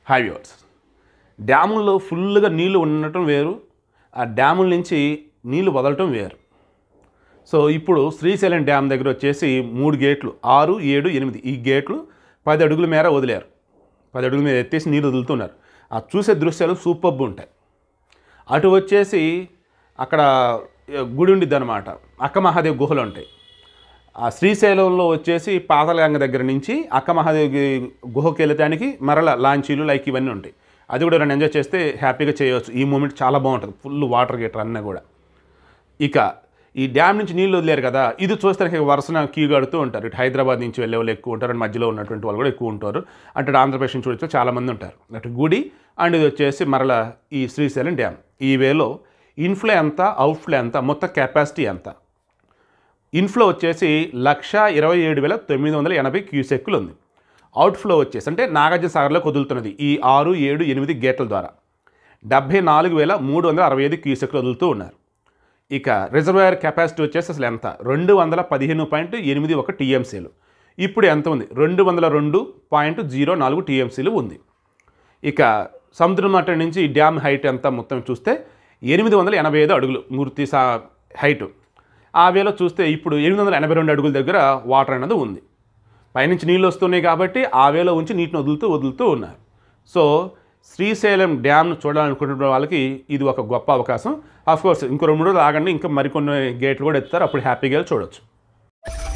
hi viewers డ్యాముల్లో ఫుల్గా నీళ్లు ఉండటం వేరు ఆ డ్యాముల నుంచి నీళ్లు వదలటం వేరు సో ఇప్పుడు శ్రీశైలం డ్యామ్ దగ్గర వచ్చేసి మూడు గేట్లు ఆరు ఏడు ఎనిమిది ఈ గేట్లు పది అడుగుల మేర వదిలారు పది అడుగుల మీద ఎత్తేసి నీళ్ళు వదులుతున్నారు ఆ చూసే దృశ్యాలు సూపర్బ్ ఉంటాయి అటు వచ్చేసి అక్కడ గుడి ఉండిద్ది అనమాట అక్క మహాదేవ్ గుహలు ఉంటాయి ఆ శ్రీశైలంలో వచ్చేసి పాతలగంగ దగ్గర నుంచి అక్క మహాదేవ్ గుహకి వెళ్ళటానికి మరల లాంచీలు లైక్ ఇవన్నీ ఉంటాయి అది కూడా రెండు ఎంజాయ్ చేస్తే హ్యాపీగా చేయవచ్చు ఈ మూమెంట్ చాలా బాగుంటుంది ఫుల్ వాటర్ గేటర్ అన్నీ కూడా ఇక ఈ డ్యామ్ నుంచి నీళ్ళు వదిలేరు కదా ఇది చూస్తే వరుసన క్యూ కడుతూ ఉంటారు ఇటు హైదరాబాద్ నుంచి వెళ్ళే వాళ్ళు ఎక్కువ ఉంటారు అండ్ మధ్యలో ఉన్నటువంటి వాళ్ళు కూడా ఎక్కువ ఉంటారు అటు ఆంధ్రప్రదేశ్ నుంచి వచ్చే చాలామంది ఉంటారు అటు గుడి అండ్ ఇది వచ్చేసి మరల ఈ శ్రీశైలం డ్యామ్ ఈ వేలో ఇన్ఫ్లో ఎంత అవుట్ఫ్లో ఎంత మొత్తం కెపాసిటీ ఎంత ఇన్ఫ్లో వచ్చేసి లక్ష ఇరవై ఏడు వేల తొమ్మిది వందల ఎనభై క్యూసెక్కులు ఉంది అవుట్ఫ్లో వచ్చేసి అంటే నాగార్జున సాగర్లో కుదులుతున్నది ఈ ఆరు ఏడు ఎనిమిది గేట్ల ద్వారా డెబ్బై నాలుగు వేల మూడు వందల అరవై ఐదు క్యూసెక్లు వదులుతూ ఉన్నారు ఇక రిజర్వాయర్ కెపాసిటీ వచ్చేసి అసలు ఎంత రెండు వందల పదిహేను పాయింట్ ఎనిమిది ఒక టీఎంసీలు ఇప్పుడు ఎంత ఉంది రెండు వందల రెండు పాయింట్ జీరో నాలుగు టీఎంసీలు ఉంది ఇక సముద్రం మట్టం నుంచి ఈ డ్యామ్ హైట్ ఎంత మొత్తం చూస్తే ఎనిమిది వందల ఎనభై ఐదు అడుగులు మూర్తి సా హైటు ఆ వేలో చూస్తే ఇప్పుడు ఎనిమిది వందల ఎనభై రెండు అడుగుల దగ్గర వాటర్ అనేది ఉంది పైనుంచి నీళ్ళు వస్తున్నాయి కాబట్టి ఆ వేలో ఉంచి నీటిని వదులుతూ వదులుతూ ఉన్నారు సో శ్రీశైలం డ్యామ్ను చూడాలనుకుంటున్న వాళ్ళకి ఇది ఒక గొప్ప అవకాశం కోర్స్ ఇంకో రెండు రోజులు ఆగండి ఇంకా మరికొన్ని గేట్లు కూడా ఎత్తారు అప్పుడు హ్యాపీగా చూడొచ్చు